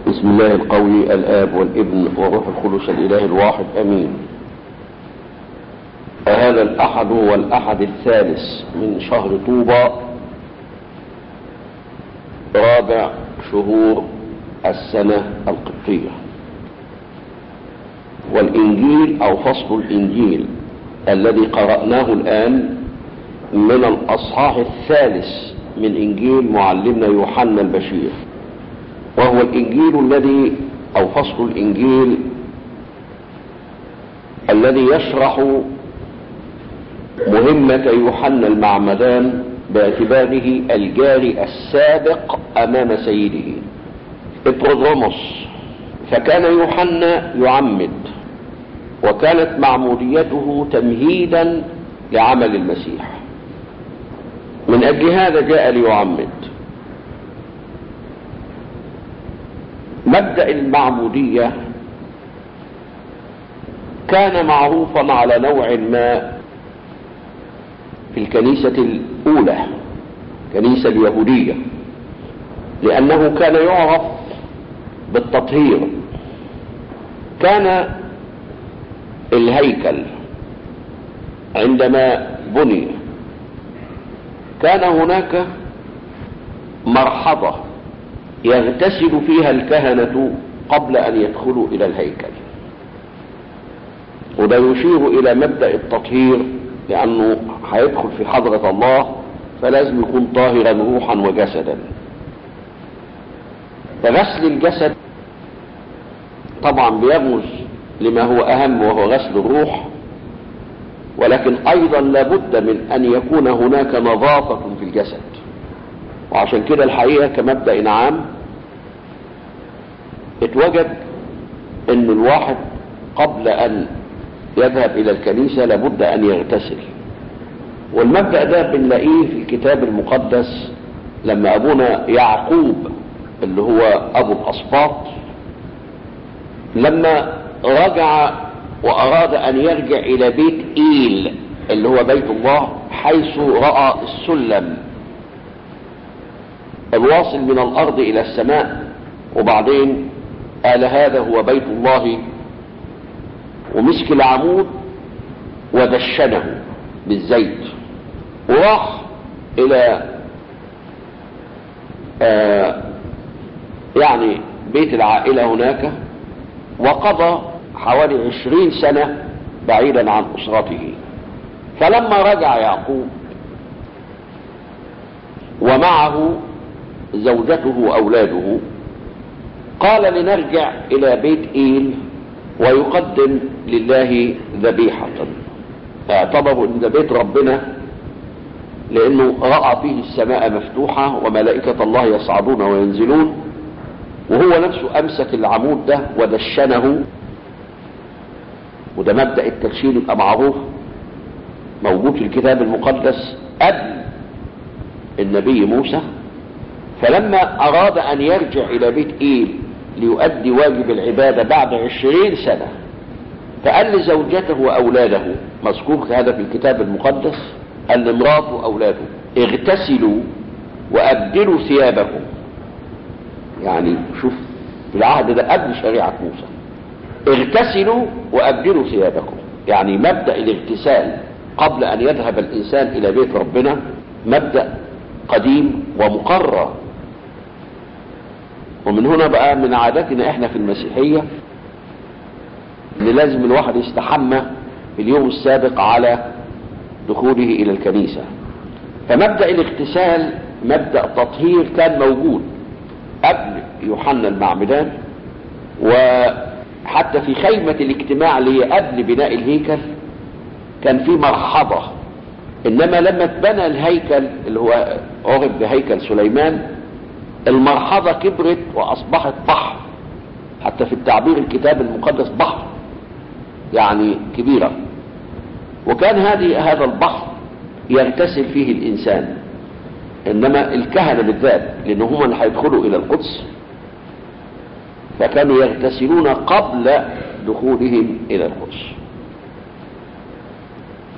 بسم الله القوي الآب والابن وروح القدس الإله الواحد أمين هذا الأحد هو الأحد الثالث من شهر طوبى رابع شهور السنة القبطية والإنجيل أو فصل الإنجيل الذي قرأناه الآن من الأصحاح الثالث من إنجيل معلمنا يوحنا البشير وهو الإنجيل الذي أو فصل الإنجيل الذي يشرح مهمة يوحنا المعمدان باعتباره الجاري السابق أمام سيده إبرودروموس فكان يوحنا يعمد وكانت معموديته تمهيدا لعمل المسيح من أجل هذا جاء ليعمد مبدأ المعمودية كان معروفا على نوع ما في الكنيسة الأولى الكنيسة اليهودية لأنه كان يعرف بالتطهير كان الهيكل عندما بني كان هناك مرحضة يغتسل فيها الكهنة قبل أن يدخلوا إلى الهيكل وده يشير إلى مبدأ التطهير لأنه هيدخل في حضرة الله فلازم يكون طاهرا روحا وجسدا فغسل الجسد طبعا بيرمز لما هو أهم وهو غسل الروح ولكن أيضا لابد من أن يكون هناك نظافة في الجسد وعشان كده الحقيقة كمبدأ عام اتوجد ان الواحد قبل ان يذهب الى الكنيسة لابد ان يغتسل والمبدأ ده بنلاقيه في الكتاب المقدس لما ابونا يعقوب اللي هو ابو الاسباط لما رجع واراد ان يرجع الى بيت ايل اللي هو بيت الله حيث رأى السلم الواصل من الارض الى السماء وبعدين قال هذا هو بيت الله ومسك العمود ودشنه بالزيت وراح الى آه يعني بيت العائلة هناك وقضى حوالي عشرين سنة بعيدا عن أسرته فلما رجع يعقوب ومعه زوجته وأولاده قال لنرجع إلى بيت إيل ويقدم لله ذبيحة اعتبروا ان ده بيت ربنا لانه رأى فيه السماء مفتوحة وملائكة الله يصعدون وينزلون وهو نفسه امسك العمود ده ودشنه وده مبدأ التدشين يبقى معروف موجود في الكتاب المقدس قبل النبي موسى فلما اراد ان يرجع الى بيت ايل ليؤدي واجب العبادة بعد عشرين سنة فقال لزوجته وأولاده مذكور هذا في الكتاب المقدس قال لمراته وأولاده اغتسلوا وأبدلوا ثيابكم يعني شوف في العهد ده قبل شريعة موسى اغتسلوا وأبدلوا ثيابكم يعني مبدأ الاغتسال قبل أن يذهب الإنسان إلى بيت ربنا مبدأ قديم ومقرر ومن هنا بقى من عاداتنا احنا في المسيحية ان لازم الواحد يستحمى في اليوم السابق على دخوله الى الكنيسة فمبدأ الاغتسال مبدأ تطهير كان موجود قبل يوحنا المعمدان وحتى في خيمة الاجتماع اللي هي قبل بناء الهيكل كان في مرحبة انما لما اتبنى الهيكل اللي هو عرف بهيكل سليمان المرحضة كبرت وأصبحت بحر حتى في التعبير الكتاب المقدس بحر يعني كبيرة وكان هذه هذا البحر يغتسل فيه الإنسان إنما الكهنة بالذات لأن هم اللي هيدخلوا إلى القدس فكانوا يغتسلون قبل دخولهم إلى القدس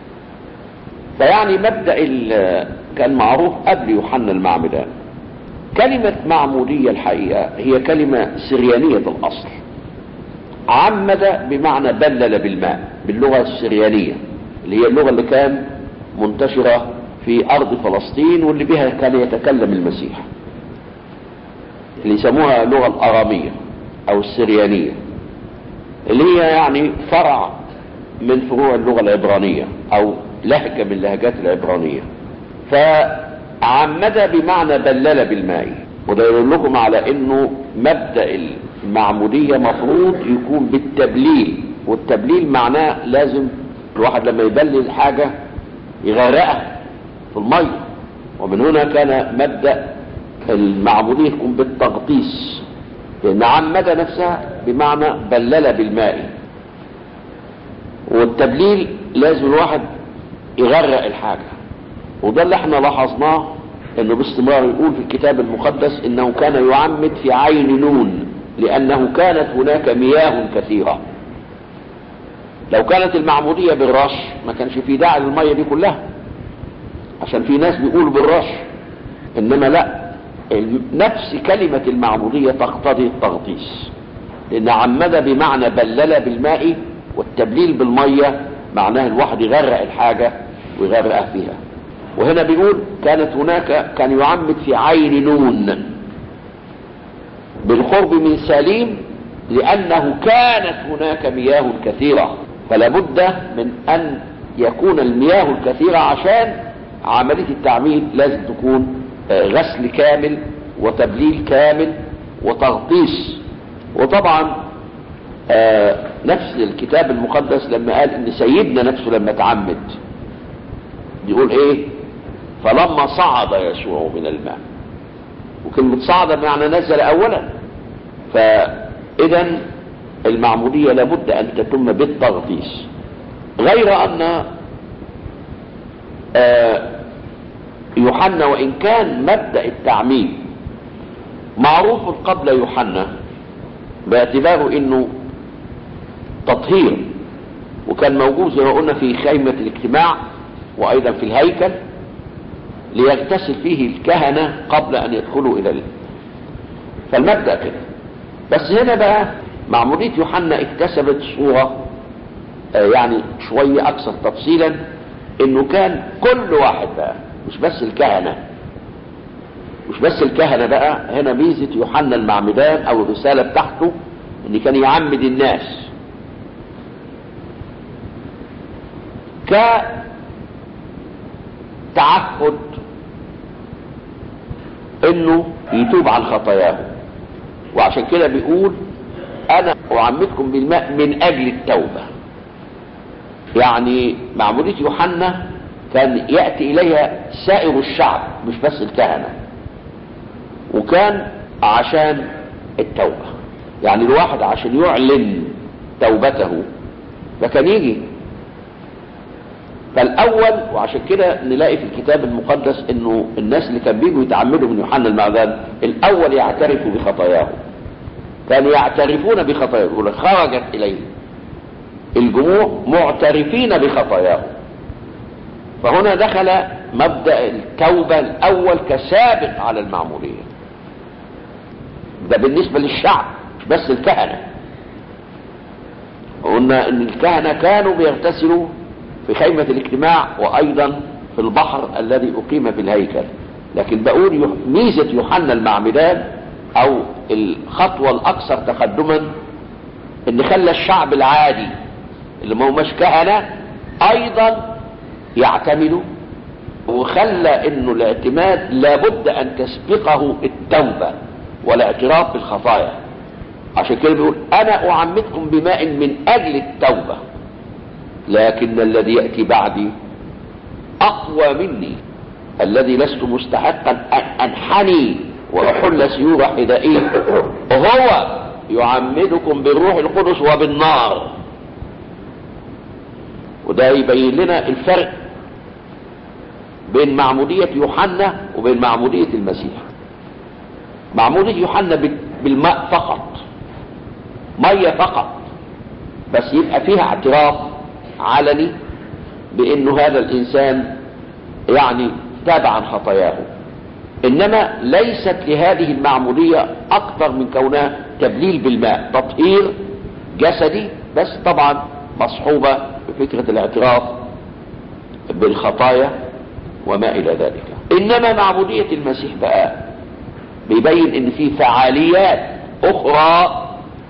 فيعني مبدأ كان معروف قبل يوحنا المعمدان كلمة معمودية الحقيقة هي كلمة سريانية الأصل عمد بمعنى بلل بالماء باللغة السريانية اللي هي اللغة اللي كان منتشرة في أرض فلسطين واللي بها كان يتكلم المسيح اللي يسموها اللغة الأرامية أو السريانية اللي هي يعني فرع من فروع اللغة العبرانية أو لهجة من لهجات العبرانية فعمد بمعنى بلل بالماء وده يدل لكم على انه مبدأ المعمودية مفروض يكون بالتبليل والتبليل معناه لازم الواحد لما يبلل حاجة يغرقها في المية ومن هنا كان مبدأ المعمودية يكون بالتغطيس لأن عمد نفسها بمعنى بلل بالماء والتبليل لازم الواحد يغرق الحاجة وده اللي احنا لاحظناه انه باستمرار يقول في الكتاب المقدس انه كان يعمد في عين نون لانه كانت هناك مياه كثيرة لو كانت المعمودية بالرش ما كانش في داعي للمية دي كلها عشان في ناس بيقولوا بالرش انما لا نفس كلمة المعمودية تقتضي التغطيس لان عمد بمعنى بلل بالماء والتبليل بالمية معناه الواحد يغرق الحاجة ويغرقها فيها وهنا بيقول كانت هناك كان يعمد في عين نون بالقرب من سليم لأنه كانت هناك مياه كثيرة فلا بد من أن يكون المياه الكثيرة عشان عملية التعميد لازم تكون غسل كامل وتبليل كامل وتغطيس وطبعا نفس الكتاب المقدس لما قال ان سيدنا نفسه لما تعمد يقول ايه فلما صعد يسوع من الماء وكلمة صعد بمعنى نزل اولا فاذا المعمودية لابد ان تتم بالتغطيس غير ان يوحنا وان كان مبدأ التعميد معروف قبل يوحنا باعتباره انه تطهير وكان موجود زي ما قلنا في خيمة الاجتماع وايضا في الهيكل ليغتسل فيه الكهنة قبل ان يدخلوا الى ال... فالمبدأ كده بس هنا بقى معمودية يوحنا اكتسبت صورة آه يعني شوية اكثر تفصيلا انه كان كل واحد بقى مش بس الكهنة مش بس الكهنة بقى هنا ميزة يوحنا المعمدان او الرسالة بتاعته ان كان يعمد الناس كتعهد انه يتوب عن خطاياه وعشان كده بيقول انا اعمدكم بالماء من اجل التوبة يعني معمودية يوحنا كان يأتي اليها سائر الشعب مش بس الكهنة وكان عشان التوبة يعني الواحد عشان يعلن توبته فكان يجي فالاول وعشان كده نلاقي في الكتاب المقدس انه الناس اللي كان بيجوا يتعمدوا من يوحنا المعذان الاول يعترفوا بخطاياهم كانوا يعترفون بخطاياهم يقول خرجت اليه الجموع معترفين بخطاياهم فهنا دخل مبدا التوبه الاول كسابق على المعموديه ده بالنسبه للشعب مش بس الكهنه قلنا ان الكهنه كانوا بيغتسلوا في خيمة الاجتماع وأيضا في البحر الذي أقيم في الهيكل لكن بقول ميزة يوحنا المعمدان أو الخطوة الأكثر تقدما إن خلى الشعب العادي اللي ما هماش كهنة أيضا يعتمدوا وخلى إنه الاعتماد لابد أن تسبقه التوبة والاعتراف بالخطايا عشان كده بيقول أنا أعمدكم بماء من أجل التوبة لكن الذي يأتي بعدي أقوى مني الذي لست مستحقا أن أنحني وأحل سيوف حذائي هو يعمدكم بالروح القدس وبالنار وده يبين لنا الفرق بين معمودية يوحنا وبين معمودية المسيح معمودية يوحنا بالماء فقط مية فقط بس يبقى فيها اعتراف علني بانه هذا الانسان يعني تاب عن خطاياه انما ليست لهذه المعمودية اكثر من كونها تبليل بالماء تطهير جسدي بس طبعا مصحوبة بفكرة الاعتراف بالخطايا وما الى ذلك انما معمودية المسيح بقى بيبين ان في فعاليات اخرى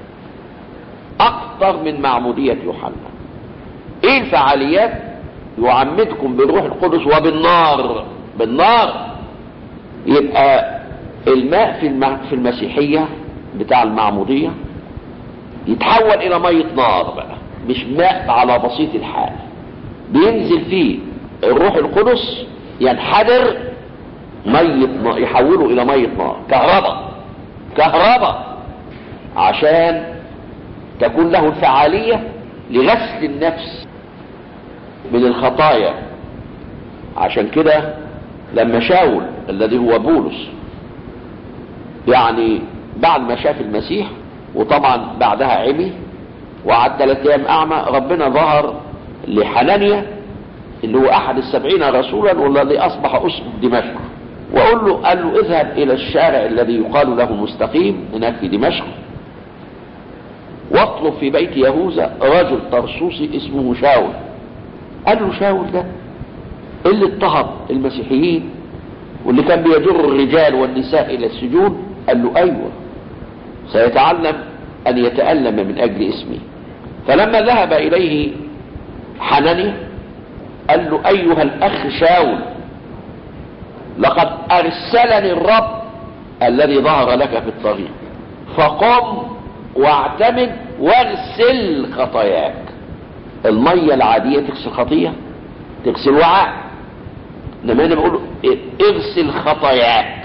اكثر من معمودية يوحنا ايه الفعاليات يعمدكم بالروح القدس وبالنار بالنار يبقى الماء في في المسيحية بتاع المعمودية يتحول الى مية نار بقى مش ماء على بسيط الحال بينزل فيه الروح القدس ينحدر مية نار يحوله الى مية نار كهرباء كهرباء عشان تكون له الفعالية لغسل النفس من الخطايا عشان كده لما شاول الذي هو بولس يعني بعد ما شاف المسيح وطبعا بعدها عمي وقعد ثلاث ايام اعمى ربنا ظهر لحنانيا اللي هو احد السبعين رسولا والذي اصبح اسقف دمشق وقال له قال له اذهب الى الشارع الذي يقال له مستقيم هناك في دمشق واطلب في بيت يهوذا رجل طرسوسي اسمه شاول قال له شاول ده اللي اضطهد المسيحيين واللي كان بيجر الرجال والنساء الى السجون قال له ايوه سيتعلم ان يتألم من اجل اسمي فلما ذهب اليه حنني قال له ايها الاخ شاول لقد ارسلني الرب الذي ظهر لك في الطريق فقم واعتمد واغسل خطاياك المية العادية تغسل خطية تغسل وعاء انما انا بقول اغسل خطاياك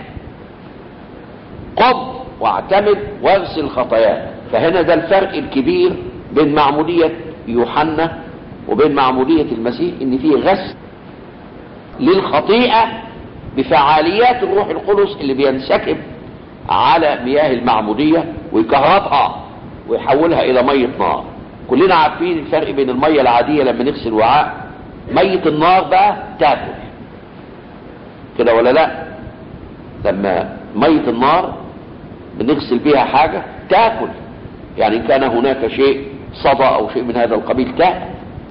قم واعتمد واغسل خطاياك فهنا ده الفرق الكبير بين معمودية يوحنا وبين معمودية المسيح ان فيه غسل للخطيئة بفعاليات الروح القدس اللي بينسكب على مياه المعمودية ويكهربها ويحولها الى مية نار كلنا عارفين الفرق بين المية العادية لما نغسل وعاء مية النار بقى تاكل كده ولا لا لما مية النار بنغسل بيها حاجة تاكل يعني ان كان هناك شيء صدى او شيء من هذا القبيل تاكل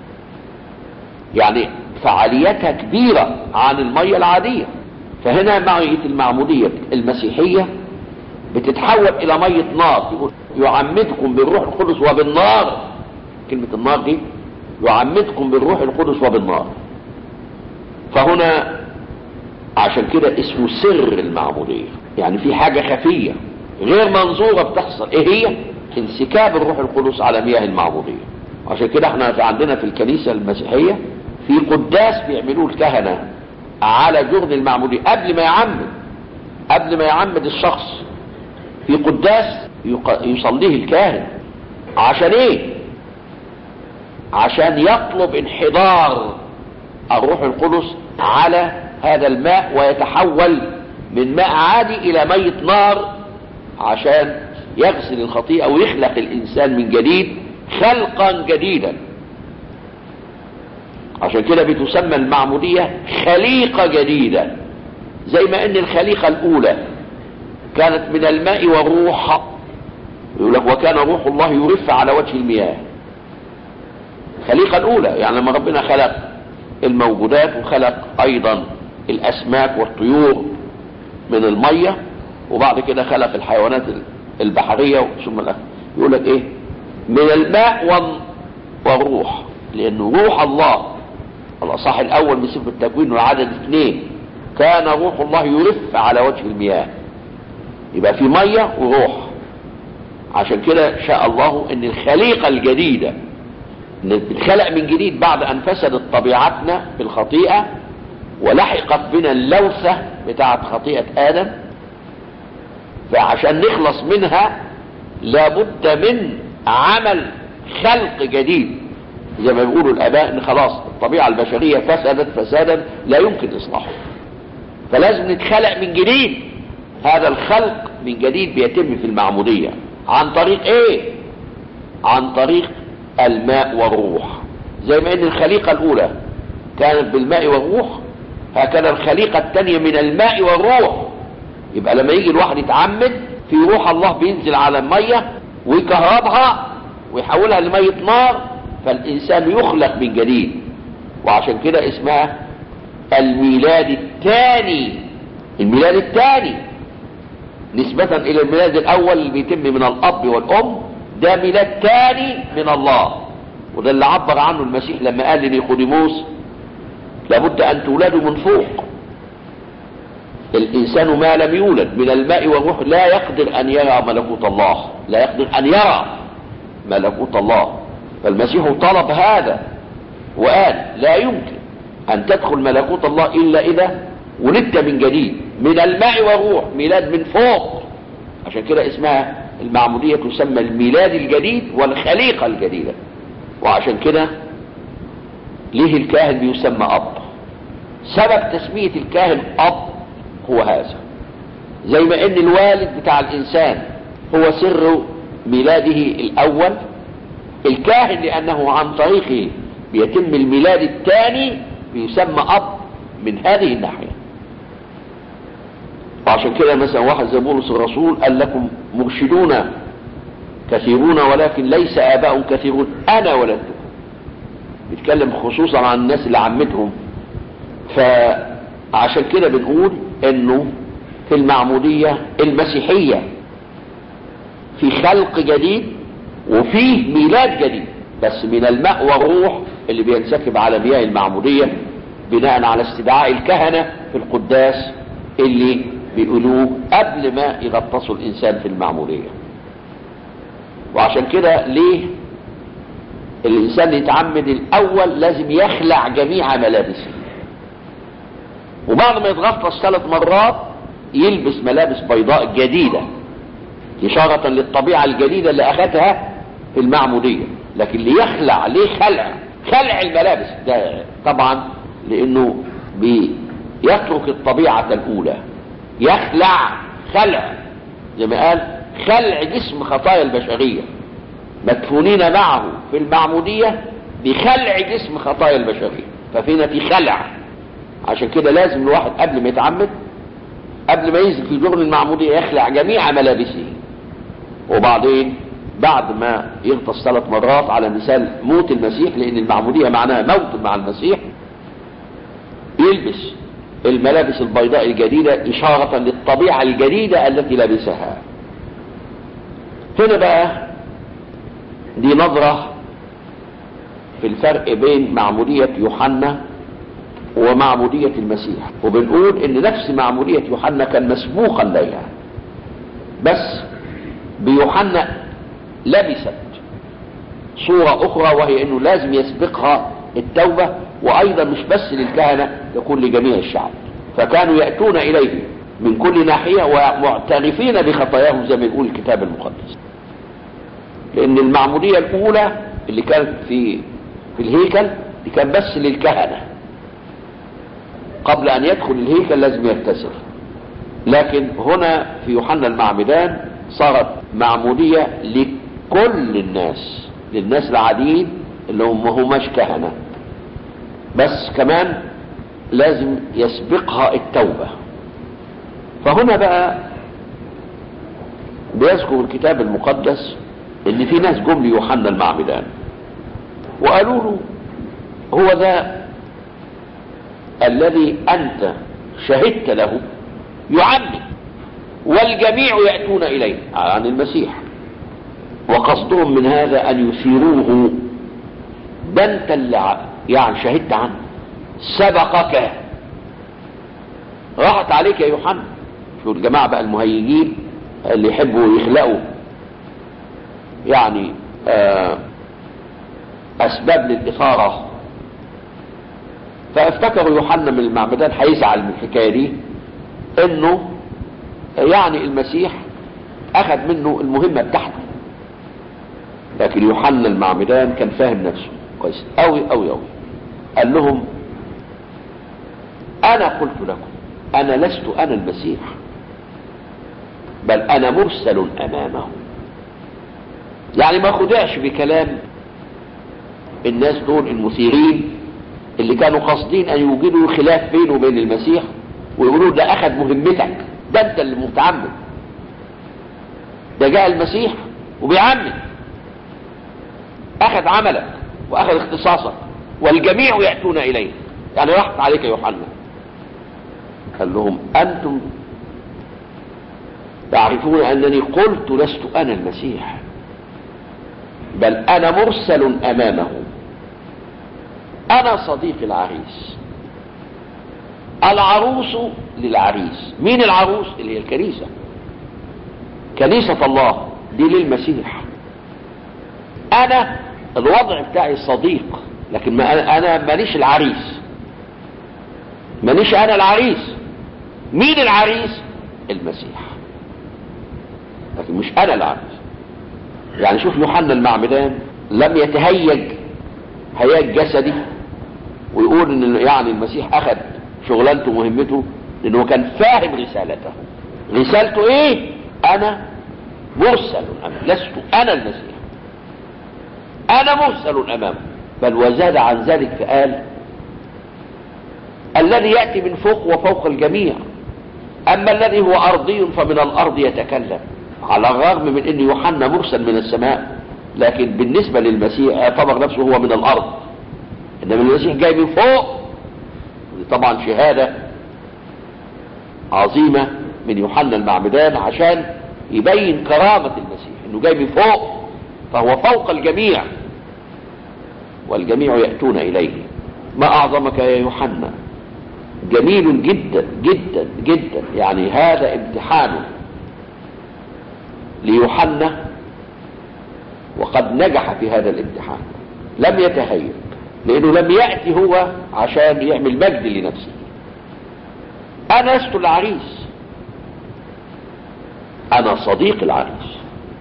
يعني فعاليتها كبيرة عن المية العادية فهنا معية المعمودية المسيحية بتتحول الى مية نار يقول يعمدكم بالروح القدس وبالنار كلمة النار دي يعمدكم بالروح القدس وبالنار فهنا عشان كده اسمه سر المعمودية يعني في حاجة خفية غير منظورة بتحصل ايه هي انسكاب الروح القدس على مياه المعمودية عشان كده احنا عندنا في الكنيسة المسيحية في قداس بيعملوه الكهنة على جرن المعمودية قبل ما يعمد قبل ما يعمد الشخص في قداس يصليه الكاهن عشان ايه عشان يطلب انحدار الروح القدس على هذا الماء ويتحول من ماء عادي الى مية نار عشان يغسل الخطيئة ويخلق الانسان من جديد خلقا جديدا عشان كده بتسمى المعمودية خليقة جديدة زي ما ان الخليقة الاولى كانت من الماء والروح يقول لك وكان روح الله يرف على وجه المياه الخليقة الاولى يعني لما ربنا خلق الموجودات وخلق ايضا الاسماك والطيور من المية وبعد كده خلق الحيوانات البحرية ثم يقول لك ايه من الماء والروح لانه روح الله الاصح الاول من سفر التكوين والعدد اثنين كان روح الله يرف على وجه المياه يبقى في مية وروح عشان كده شاء الله ان الخليقة الجديدة نتخلق من جديد بعد ان فسدت طبيعتنا بالخطيئة ولحقت بنا اللوثة بتاعت خطيئة ادم فعشان نخلص منها لابد من عمل خلق جديد زي ما بيقولوا الاباء ان خلاص الطبيعة البشرية فسدت فسادا لا يمكن اصلاحه فلازم نتخلق من جديد هذا الخلق من جديد بيتم في المعمودية عن طريق ايه عن طريق الماء والروح زي ما ان الخليقة الاولى كانت بالماء والروح هكذا الخليقة الثانية من الماء والروح يبقى لما يجي الواحد يتعمد في روح الله بينزل على المية ويكهربها ويحولها لمية نار فالإنسان يخلق من جديد وعشان كده اسمها الميلاد الثاني الميلاد الثاني نسبة إلى الميلاد الأول اللي بيتم من الأب والأم ده ميلاد ثاني من الله وده اللي عبر عنه المسيح لما قال لنيقوديموس لابد أن تولدوا من فوق الإنسان ما لم يولد من الماء والروح لا يقدر أن يرى ملكوت الله لا يقدر أن يرى ملكوت الله فالمسيح طلب هذا وقال لا يمكن أن تدخل ملكوت الله إلا إذا ولدت من جديد من الماء والروح ميلاد من فوق عشان كده اسمها المعمودية تسمى الميلاد الجديد والخليقة الجديدة وعشان كده ليه الكاهن بيسمى أب سبب تسمية الكاهن أب هو هذا زي ما ان الوالد بتاع الانسان هو سر ميلاده الاول الكاهن لانه عن طريقه بيتم الميلاد الثاني بيسمى اب من هذه الناحية وعشان كده مثلا واحد زي بولس الرسول قال لكم مرشدون كثيرون ولكن ليس اباء كثيرون انا ولدتكم بيتكلم خصوصا عن الناس اللي عمتهم فعشان كده بنقول انه في المعمودية المسيحية في خلق جديد وفيه ميلاد جديد بس من الماء والروح اللي بينسكب على مياه المعمودية بناء على استدعاء الكهنة في القداس اللي بيقولوه قبل ما يغطسوا الانسان في المعمودية وعشان كده ليه الانسان يتعمد الاول لازم يخلع جميع ملابسه وبعد ما يتغطس ثلاث مرات يلبس ملابس بيضاء جديدة إشارة للطبيعة الجديدة اللي أخذها في المعمودية لكن ليخلع ليه خلع خلع الملابس ده طبعا لأنه بيترك الطبيعة الأولى يخلع خلع زي ما قال خلع جسم خطايا البشرية مدفونين معه في المعمودية بخلع جسم خطايا البشرية ففينا في خلع عشان كده لازم الواحد قبل ما يتعمد قبل ما ينزل في جرن المعمودية يخلع جميع ملابسه وبعدين بعد ما يغطس ثلاث مرات على مثال موت المسيح لان المعمودية معناها موت مع المسيح يلبس الملابس البيضاء الجديدة اشارة للطبيعة الجديدة التي لبسها هنا بقى دي نظرة في الفرق بين معمودية يوحنا ومعمودية المسيح وبنقول ان نفس معمودية يوحنا كان مسبوقا ليها بس بيوحنا لبست صورة اخرى وهي انه لازم يسبقها التوبة وايضا مش بس للكهنة تكون لجميع الشعب فكانوا يأتون اليه من كل ناحية ومعترفين بخطاياهم زي ما يقول الكتاب المقدس لان المعمودية الاولى اللي كانت في في الهيكل دي كان بس للكهنه قبل ان يدخل الهيكل لازم يغتسل لكن هنا في يوحنا المعمدان صارت معمودية لكل الناس للناس العاديين اللي هم هماش كهنة بس كمان لازم يسبقها التوبة فهنا بقى بيذكر الكتاب المقدس ان في ناس جم ليوحنا المعمدان وقالوا له هو ذا الذي أنت شهدت له يعمد والجميع يأتون إليه عن المسيح وقصدهم من هذا أن يثيروه ده أنت اللي يعني شهدت عنه سبقك راحت عليك يا يوحنا شو الجماعة بقى المهيجين اللي يحبوا يخلقوا يعني آه أسباب للإثارة فافتكروا يوحنا من المعمدان هيزعل من الحكايه دي انه يعني المسيح اخذ منه المهمه بتاعته لكن يوحنا المعمدان كان فاهم نفسه كويس قوي قوي قوي قال لهم انا قلت لكم انا لست انا المسيح بل انا مرسل امامه يعني ما خدعش بكلام الناس دول المثيرين اللي كانوا قاصدين ان يوجدوا خلاف بينه وبين المسيح ويقولوا ده اخذ مهمتك ده انت اللي متعمد ده جاء المسيح وبيعمد اخذ عملك واخذ اختصاصك والجميع يأتون اليه يعني راحت عليك يا يوحنا قال لهم انتم تعرفون انني قلت لست انا المسيح بل انا مرسل امامه انا صديق العريس العروس للعريس مين العروس اللي هي الكنيسة كنيسة الله دي للمسيح انا الوضع بتاعي صديق لكن ما انا ماليش العريس ماليش انا العريس مين العريس المسيح لكن مش انا العريس يعني شوف يوحنا المعمدان لم يتهيج هياج جسدي ويقول ان يعني المسيح اخذ شغلانته ومهمته لانه كان فاهم رسالته رسالته ايه انا مرسل أمام. لست انا المسيح انا مرسل امامه بل وزاد عن ذلك فقال الذي ياتي من فوق وفوق الجميع اما الذي هو ارضي فمن الارض يتكلم على الرغم من ان يوحنا مرسل من السماء لكن بالنسبه للمسيح اعتبر نفسه هو من الارض انما المسيح جاي من فوق ودي طبعا شهاده عظيمه من يوحنا المعمدان عشان يبين كرامه المسيح انه جاي من فوق فهو فوق الجميع والجميع ياتون اليه ما اعظمك يا يوحنا جميل جدا جدا جدا يعني هذا امتحان ليوحنا وقد نجح في هذا الامتحان لم يتهيب لانه لم ياتي هو عشان يعمل مجد لنفسه انا لست العريس انا صديق العريس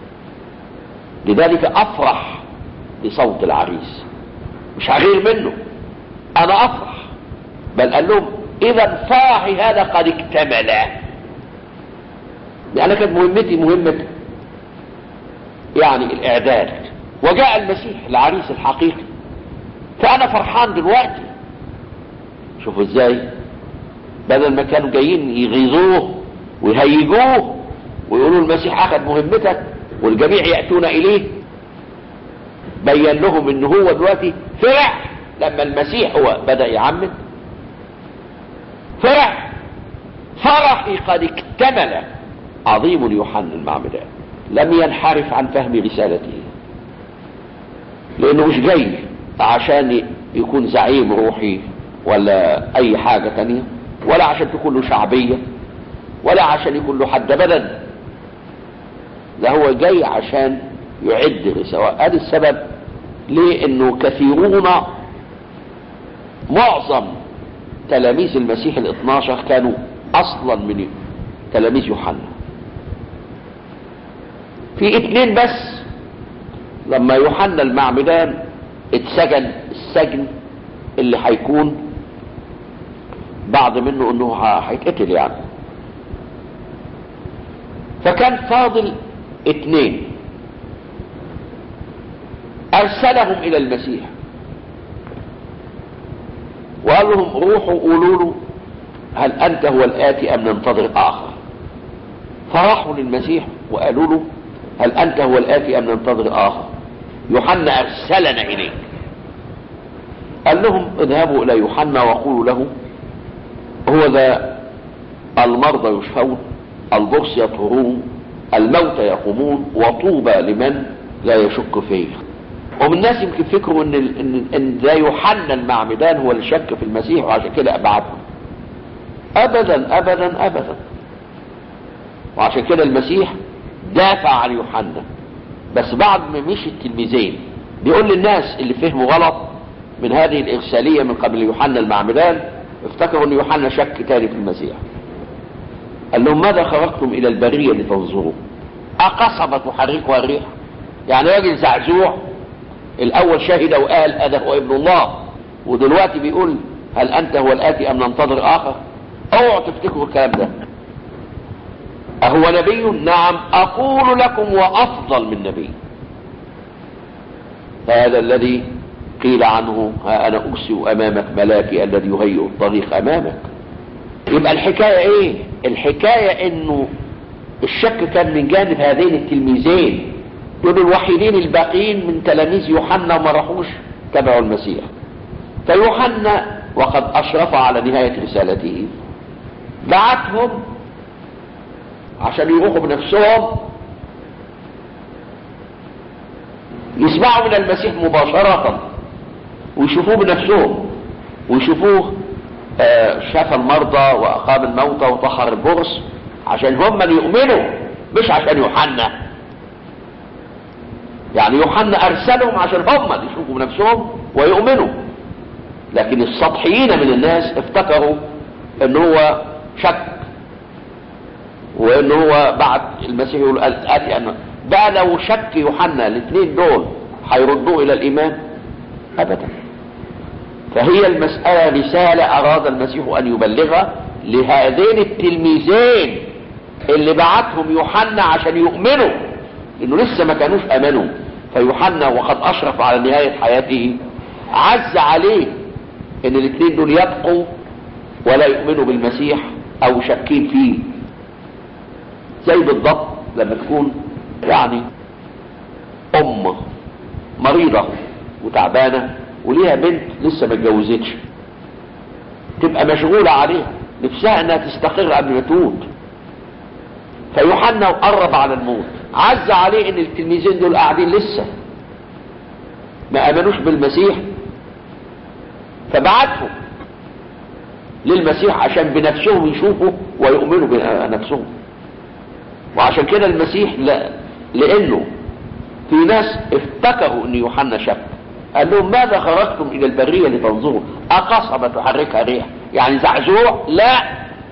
لذلك افرح بصوت العريس مش هغير منه انا افرح بل قال لهم اذا فرحي هذا قد اكتمل يعني كانت مهمتي مهمة يعني الاعداد وجاء المسيح العريس الحقيقي فانا فرحان دلوقتي شوفوا ازاي بدل ما كانوا جايين يغيظوه ويهيجوه ويقولوا المسيح اخذ مهمتك والجميع ياتون اليه بين لهم ان هو دلوقتي فرح لما المسيح هو بدا يعمد فرح فرحي قد اكتمل عظيم يوحنا المعمدان لم ينحرف عن فهم رسالته لانه مش جاي عشان يكون زعيم روحي ولا اي حاجة تانية ولا عشان تكون له شعبية ولا عشان يكون له حد ابدا ده هو جاي عشان يعد رسالة هذا السبب ليه انه كثيرون معظم تلاميذ المسيح الاثناشر كانوا اصلا من تلاميذ يوحنا في اتنين بس لما يوحنا المعمدان اتسجن السجن اللي هيكون بعض منه انه هيتقتل يعني فكان فاضل اتنين ارسلهم الى المسيح وقال لهم روحوا قولوا له هل انت هو الاتي ام ننتظر اخر فراحوا للمسيح وقالوا له هل انت هو الاتي ام ننتظر اخر يوحنا ارسلنا اليك قال لهم اذهبوا الى يوحنا وقولوا له هو ذا المرضى يشفون البرص يطهرون الموتى يقومون وطوبى لمن لا يشك فيه ومن الناس يمكن فكروا ان ان ان ده يوحنا المعمدان هو اللي شك في المسيح وعشان كده ابعده ابدا ابدا ابدا وعشان كده المسيح دافع عن يوحنا بس بعد ما مشي التلميذين بيقول للناس اللي فهموا غلط من هذه الارساليه من قبل يوحنا المعمدان افتكروا ان يوحنا شك تاني في المسيح قال لهم ماذا خرجتم الى البريه لتنظروا اقصبة تحركها الريح يعني راجل زعزوع الاول شهد وقال هذا هو ابن الله ودلوقتي بيقول هل انت هو الاتي ام ننتظر اخر اوعوا تفتكروا الكلام ده اهو نبي نعم اقول لكم وافضل من نبي هذا الذي قيل عنه ها انا ارسل امامك ملاكي الذي يهيئ الطريق امامك يبقى الحكايه ايه الحكاية انه الشك كان من جانب هذين التلميذين دول الوحيدين الباقيين من تلاميذ يوحنا وما راحوش تبعوا المسيح فيوحنا وقد اشرف على نهاية رسالته بعتهم عشان يروحوا بنفسهم يسمعوا من المسيح مباشرة ويشوفوه بنفسهم ويشوفوه آه، شفى المرضى واقام الموتى وطهر البرص عشان هم اللي يؤمنوا مش عشان يوحنا يعني يوحنا ارسلهم عشان هم اللي يشوفوا بنفسهم ويؤمنوا لكن السطحيين من الناس افتكروا ان هو شك وان هو بعد المسيح يقول اتي انا بقى لو شك يوحنا الاثنين دول هيردوه الى الايمان ابدا فهي المسألة رسالة اراد المسيح ان يبلغها لهذين التلميذين اللي بعتهم يوحنا عشان يؤمنوا انه لسه ما كانوش امنوا فيوحنا وقد اشرف على نهاية حياته عز عليه ان الاثنين دول يبقوا ولا يؤمنوا بالمسيح او شاكين فيه زي بالضبط لما تكون يعني ام مريضة وتعبانة وليها بنت لسه ما اتجوزتش تبقى مشغولة عليها نفسها انها تستقر قبل ما تموت فيوحنا قرب على الموت عز عليه ان التلميذين دول قاعدين لسه ما امنوش بالمسيح فبعتهم للمسيح عشان بنفسهم يشوفوا ويؤمنوا بنفسهم وعشان كده المسيح لا لانه في ناس افتكروا ان يوحنا شك قال لهم ماذا خرجتم الى البريه لتنظروا اقصبه تحركها ريح يعني زعزوع لا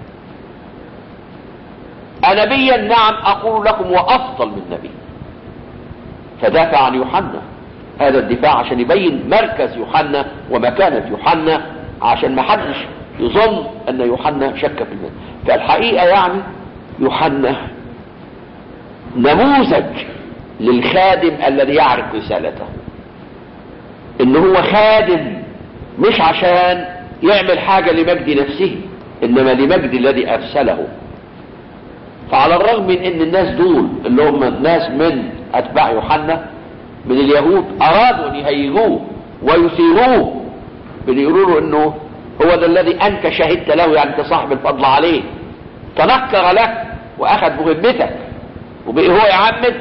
انبيا نعم اقول لكم وافضل من نبي فدافع عن يوحنا هذا الدفاع عشان يبين مركز يوحنا ومكانة يوحنا عشان ما حدش يظن ان يوحنا شك في المسيح فالحقيقة يعني يوحنا نموذج للخادم الذي يعرف رسالته ان هو خادم مش عشان يعمل حاجة لمجد نفسه انما لمجد الذي ارسله فعلى الرغم من ان الناس دول اللي هم ناس من اتباع يوحنا من اليهود ارادوا ان يهيجوه ويثيروه بيقولوا له انه هو ده الذي انت شهدت له يعني انت صاحب الفضل عليه تنكر لك واخذ مهمتك وبقي هو يعمد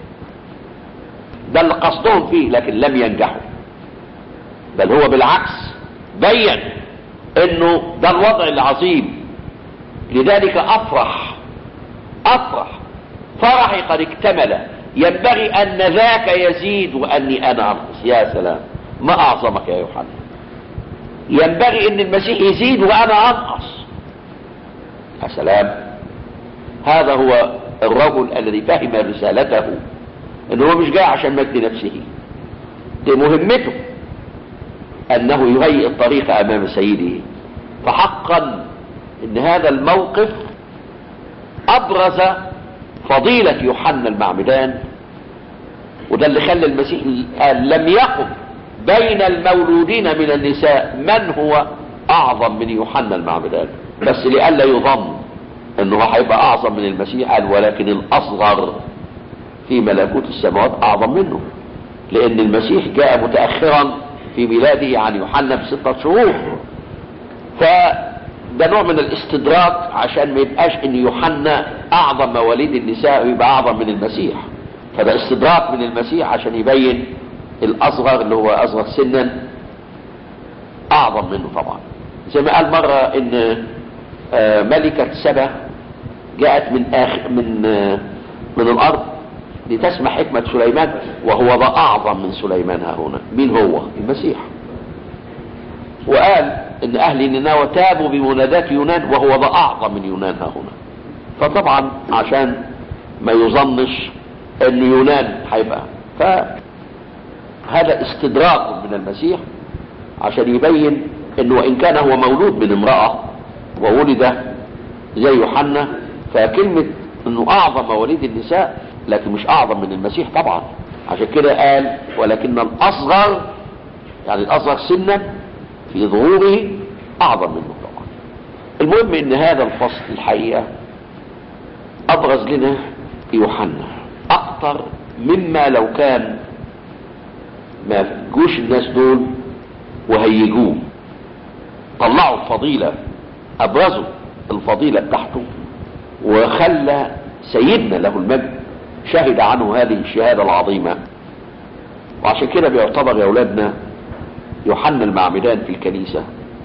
ده اللي قصدهم فيه لكن لم ينجحوا بل هو بالعكس بين انه ده الوضع العظيم لذلك افرح افرح فرحي قد اكتمل ينبغي ان ذاك يزيد واني انا انقص يا سلام ما اعظمك يا يوحنا ينبغي ان المسيح يزيد وانا انقص يا سلام هذا هو الرجل الذي فهم رسالته ان هو مش جاي عشان مجد نفسه دي مهمته انه يهيئ الطريق امام سيده فحقا ان هذا الموقف ابرز فضيلة يوحنا المعمدان وده اللي خلى المسيح قال لم يقم بين المولودين من النساء من هو اعظم من يوحنا المعمدان بس لئلا يظن انه هيبقى اعظم من المسيح قال ولكن الاصغر في ملكوت السماوات اعظم منه لان المسيح جاء متاخرا في ميلاده عن يوحنا بستة شهور فده نوع من الاستدراك عشان ما يبقاش ان يوحنا اعظم مواليد النساء ويبقى اعظم من المسيح فده استدراك من المسيح عشان يبين الاصغر اللي هو اصغر سنا اعظم منه طبعا زي ما قال مرة ان ملكة سبا جاءت من آخر من من الارض لتسمع حكمة سليمان وهو ذا اعظم من سليمان ها هنا مين هو المسيح وقال ان اهل نينوى تابوا بمنادات يونان وهو ذا اعظم من يونان ها هنا فطبعا عشان ما يظنش ان يونان هيبقى فهذا استدراك من المسيح عشان يبين انه وان كان هو مولود من امرأة وولد زي يوحنا فكلمة انه اعظم مواليد النساء لكن مش اعظم من المسيح طبعا عشان كده قال ولكن الاصغر يعني الاصغر سنا في ظهوره اعظم منه طبعا المهم ان هذا الفصل الحقيقة ابرز لنا يوحنا اكتر مما لو كان ما جوش الناس دول وهيجوه طلعوا الفضيلة ابرزوا الفضيلة بتاعته وخلى سيدنا له المجد شهد عنه هذه الشهادة العظيمة وعشان كده بيعتبر يا اولادنا يوحنا المعمدان في الكنيسة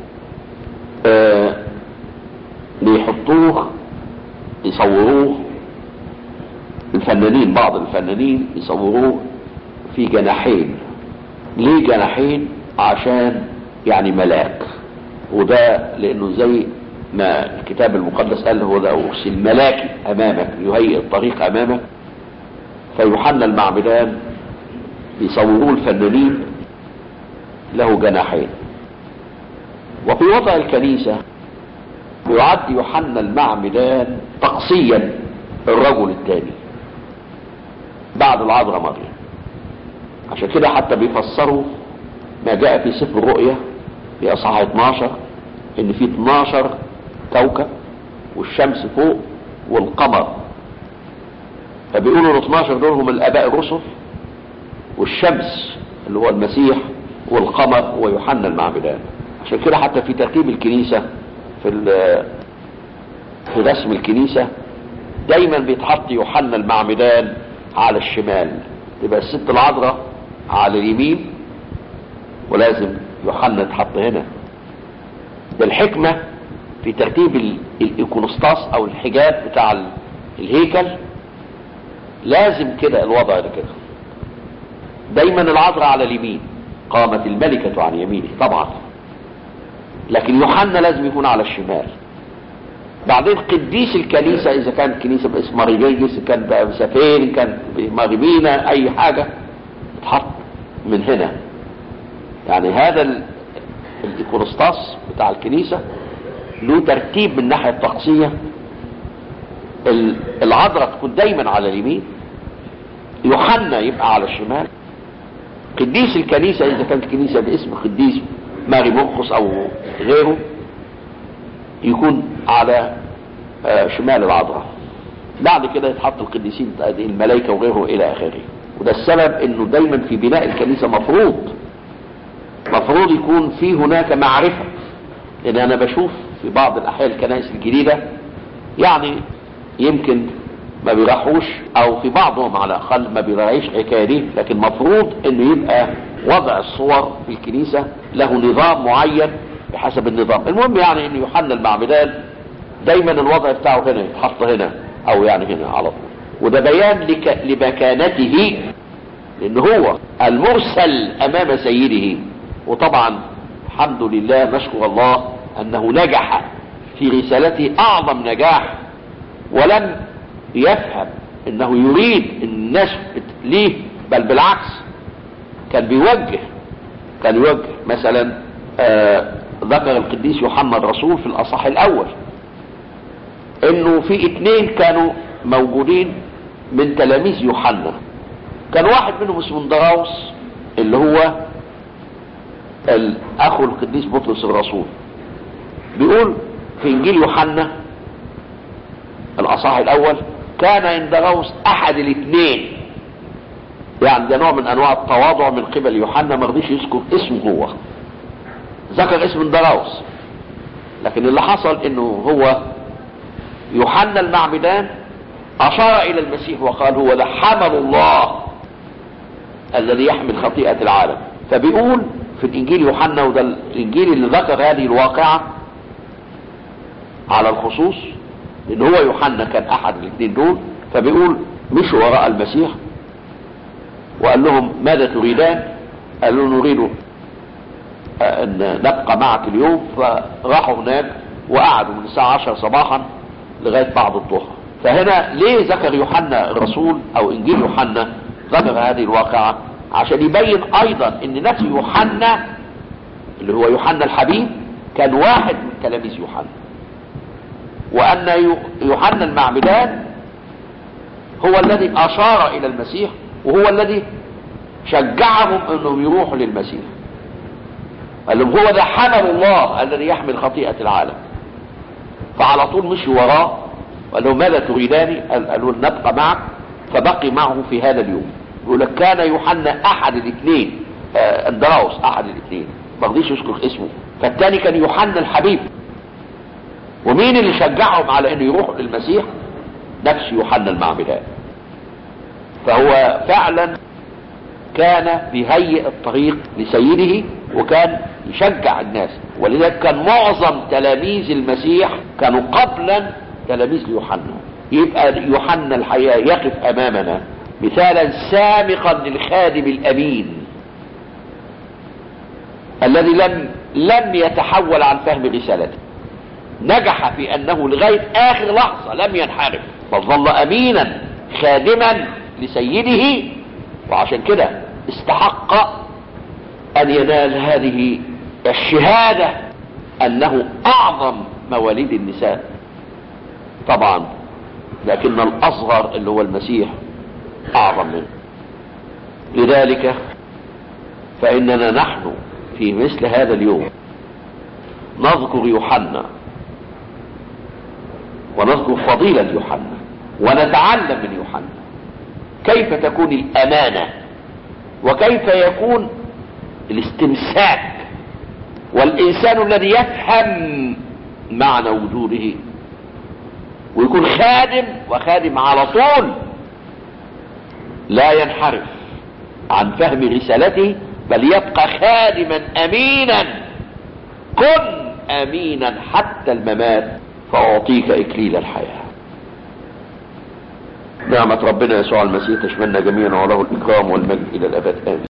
آه بيحطوه يصوروه الفنانين بعض الفنانين يصوروه في جناحين ليه جناحين عشان يعني ملاك وده لانه زي ما الكتاب المقدس قال هو ده ارسل ملاكي امامك يهيئ الطريق امامك فيوحنا المعمدان يصوروه الفنانين له جناحين وفي وضع الكنيسة يعد يوحنا المعمدان تقصيا الرجل الثاني بعد العذراء مريم عشان كده حتى بيفسروا ما جاء في سفر الرؤيا في اصحاح 12 ان في 12 كوكب والشمس فوق والقمر فبيقولوا ال 12 دول هم الاباء الرسل والشمس اللي هو المسيح والقمر ويوحنا المعمدان عشان كده حتى في ترتيب الكنيسه في في رسم الكنيسه دايما بيتحط يوحنا المعمدان على الشمال تبقى الست العذراء على اليمين ولازم يوحنا يتحط هنا ده الحكمه في ترتيب الايكونوستاس او الحجاب بتاع الهيكل لازم كده الوضع ده كده دايما العذراء على اليمين قامت الملكة عن يمينه طبعا لكن يوحنا لازم يكون على الشمال بعدين قديس الكنيسة إذا كانت كنيسة باسم ماريجيس كان بقى مسافين كان ماريبينا أي حاجة تحط من هنا يعني هذا الإيكونوستاس بتاع الكنيسة له ترتيب من الناحية الطقسية العذراء تكون دايما على اليمين يوحنا يبقى على الشمال قديس الكنيسة إذا كانت كنيسة باسم قديس ماري مرقس أو غيره يكون على شمال العذراء بعد كده يتحط القديسين الملائكة وغيره إلى آخره وده السبب إنه دايما في بناء الكنيسة مفروض مفروض يكون في هناك معرفة لأن أنا بشوف في بعض الأحياء الكنائس الجديدة يعني يمكن ما بيراحوش او في بعضهم على الاقل ما بيراعيش الحكايه دي لكن مفروض انه يبقى وضع الصور في الكنيسه له نظام معين بحسب النظام المهم يعني ان يوحنا المعمدان دايما الوضع بتاعه هنا يتحط هنا او يعني هنا على طول وده بيان لك لمكانته لان هو المرسل امام سيده وطبعا الحمد لله نشكر الله انه نجح في رسالته اعظم نجاح ولم يفهم انه يريد الناس ليه بل بالعكس كان بيوجه كان يوجه مثلا آه ذكر القديس يوحنا الرسول في الاصح الاول انه في اتنين كانوا موجودين من تلاميذ يوحنا كان واحد منهم اسمه اندراوس اللي هو الاخو القديس بطرس الرسول بيقول في انجيل يوحنا الاصح الاول كان اندراوس احد الاثنين يعني ده نوع من انواع التواضع من قبل يوحنا ما رضيش يذكر اسمه هو ذكر اسم اندراوس لكن اللي حصل انه هو يوحنا المعمدان اشار الى المسيح وقال هو ده حمل الله الذي يحمل خطيئة العالم فبيقول في الانجيل يوحنا وده الانجيل اللي ذكر هذه الواقعة على الخصوص ان هو يوحنا كان احد الاثنين دول فبيقول مشوا وراء المسيح وقال لهم ماذا تريدان قالوا نريد ان نبقى معك اليوم فراحوا هناك وقعدوا من الساعة 10 صباحا لغاية بعد الظهر فهنا ليه ذكر يوحنا الرسول او انجيل يوحنا ذكر هذه الواقعة عشان يبين ايضا ان نفس يوحنا اللي هو يوحنا الحبيب كان واحد من تلاميذ يوحنا وان يوحنا المعمدان هو الذي اشار الى المسيح وهو الذي شجعهم انهم يروحوا للمسيح قال لهم هو ده حمل الله الذي يحمل خطيئة العالم فعلى طول مشي وراه وقال له ماذا تريدان قال- قالوا نبقى معك فبقي معه في هذا اليوم يقول لك كان يوحنا احد الاثنين آه، اندراوس احد الاثنين ما رضيش يذكر اسمه فالثاني كان يوحنا الحبيب ومين اللي شجعهم على انه يروحوا للمسيح نفس يوحنا المعمدان فهو فعلا كان بيهيئ الطريق لسيده وكان يشجع الناس ولذلك كان معظم تلاميذ المسيح كانوا قبلا تلاميذ ليوحنا يبقى يوحنا الحقيقه يقف امامنا مثالا سامقا للخادم الامين الذي لم لم يتحول عن فهم رسالته نجح في انه لغايه اخر لحظه لم ينحرف بل ظل امينا خادما لسيده وعشان كده استحق ان ينال هذه الشهاده انه اعظم مواليد النساء طبعا لكن الاصغر اللي هو المسيح اعظم منه لذلك فاننا نحن في مثل هذا اليوم نذكر يوحنا ونذكر فضيلة يوحنا ونتعلم من يوحنا كيف تكون الأمانة وكيف يكون الاستمساك والإنسان الذي يفهم معنى وجوده ويكون خادم وخادم على طول لا ينحرف عن فهم رسالته بل يبقى خادما امينا كن امينا حتى الممات فاعطيك اكليل الحياه نعمة ربنا يسوع المسيح تشملنا جميعا وله الإكرام والمجد إلى الأبد آمين